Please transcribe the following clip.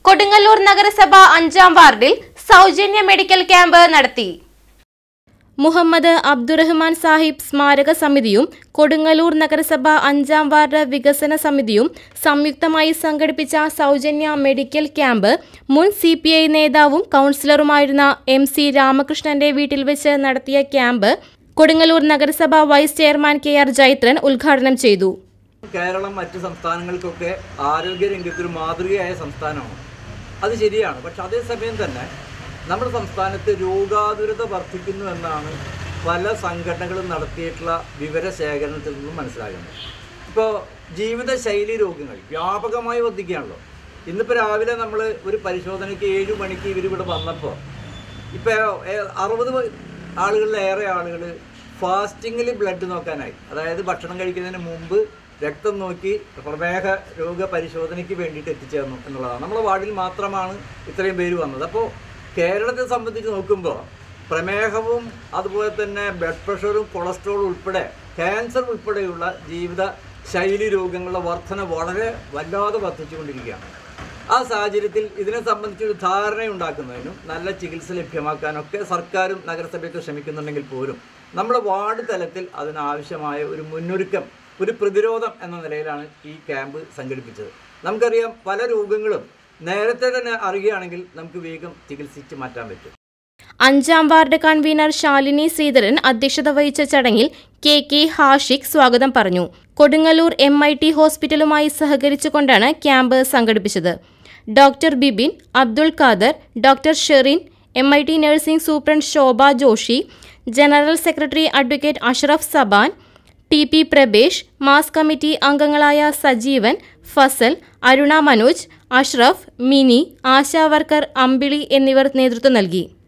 കൊടുങ്ങല്ലൂർ നഗരസഭ അഞ്ചാം വാർഡിൽ സൗജന്യ മെഡിക്കൽ ക്യാമ്പ് നടത്തി മുഹമ്മദ് അബ്ദുറഹ്മാൻ സാഹിബ് സ്മാരക സമിതിയും കൊടുങ്ങല്ലൂർ നഗരസഭ അഞ്ചാം വാർഡ് വികസന സമിതിയും സംയുക്തമായി സംഘടിപ്പിച്ച സൗജന്യ മെഡിക്കൽ ക്യാമ്പ് മുൻ സി പി ഐ നേതാവും കൗൺസിലറുമായിരുന്ന എം സി രാമകൃഷ്ണന്റെ വീട്ടിൽ വെച്ച് നടത്തിയ ക്യാമ്പ് കൊടുങ്ങല്ലൂർ നഗരസഭ vice chairman K R Jaithran ഉദ്ഘാടനം ചെയ്തു കേരളം മറ്റ് സംസ്ഥാനങ്ങൾക്കൊക്കെ ആരോഗ്യരംഗത്തൊരു മാതൃകയായ സംസ്ഥാനമാണ് അത് ശരിയാണ് പക്ഷെ അതേസമയം തന്നെ നമ്മുടെ സംസ്ഥാനത്ത് രോഗാതുരത വർദ്ധിക്കുന്നു എന്നാണ് പല സംഘടനകളും നടത്തിയിട്ടുള്ള വിവരശേഖരണത്തിൽ നിന്നും മനസ്സിലാകുന്നത് ഇപ്പോൾ ജീവിതശൈലി രോഗങ്ങൾ വ്യാപകമായി വർദ്ധിക്കുകയാണല്ലോ ഇന്നിപ്പോൾ രാവിലെ നമ്മൾ ഒരു പരിശോധനയ്ക്ക് ഏഴ് മണിക്ക് ഇവർ ഇവിടെ വന്നപ്പോൾ ഇപ്പോൾ അറുപത് ആളുകളിലേറെ ആളുകൾ ഫാസ്റ്റിങ്ങിൽ ബ്ലഡ് നോക്കാനായി അതായത് ഭക്ഷണം കഴിക്കുന്നതിന് മുമ്പ് രക്തം നോക്കി പ്രമേഹ രോഗ പരിശോധനയ്ക്ക് വേണ്ടിയിട്ട് എത്തിച്ചേർന്നു എന്നുള്ളതാണ് നമ്മുടെ വാർഡിൽ മാത്രമാണ് ഇത്രയും പേര് വന്നത് അപ്പോൾ കേരളത്തെ സംബന്ധിച്ച് നോക്കുമ്പോൾ പ്രമേഹവും അതുപോലെ തന്നെ ബ്ലഡ് പ്രഷറും കൊളസ്ട്രോൾ ഉൾപ്പെടെ ക്യാൻസർ ഉൾപ്പെടെയുള്ള ജീവിത ശൈലി രോഗങ്ങളുടെ വർധന വളരെ വല്ലാതെ വർദ്ധിച്ചുകൊണ്ടിരിക്കുകയാണ് ആ സാഹചര്യത്തിൽ ഇതിനെ സംബന്ധിച്ചൊരു ധാരണയുണ്ടാക്കുന്നതിനും നല്ല ചികിത്സ ലഭ്യമാക്കാനൊക്കെ സർക്കാരും നഗരസഭയൊക്കെ ശ്രമിക്കുന്നുണ്ടെങ്കിൽ പോലും നമ്മുടെ വാർഡ് തലത്തിൽ അതിനാവശ്യമായ ഒരു മുന്നൊരുക്കം ഒരു പ്രതിരോധം എന്ന നിലയിലാണ് ഈ ക്യാമ്പ് സംഘടിപ്പിച്ചത് നമുക്കറിയാം പല രോഗങ്ങളും നേരത്തെ തന്നെ അറിയുകയാണെങ്കിൽ നമുക്ക് വേഗം ചികിത്സിച്ച് മാറ്റാൻ പറ്റും അഞ്ചാം വാർഡ് കൺവീനർ ശാലിനി ശ്രീധരൻ അധ്യക്ഷത വഹിച്ച ചടങ്ങിൽ കെ കെ ഹാഷിഖ് സ്വാഗതം പറഞ്ഞു കൊടുങ്ങല്ലൂർ എം ഐ ടി ഹോസ്പിറ്റലുമായി സഹകരിച്ചുകൊണ്ടാണ് ക്യാമ്പ് സംഘടിപ്പിച്ചത് doctor Bibin Abdul Khader doctor Sherin M I T nursing superintendent Shobha Joshy general secretary advocate Ashraf Saban T P Prabesh mass committee അംഗങ്ങളായ സജീവൻ ഫസൽ അരുണ മനോജ് അഷ്റഫ് മിനി ആശാ വർക്കർ അമ്പിളി എന്നിവർ നേതൃത്വം നൽകി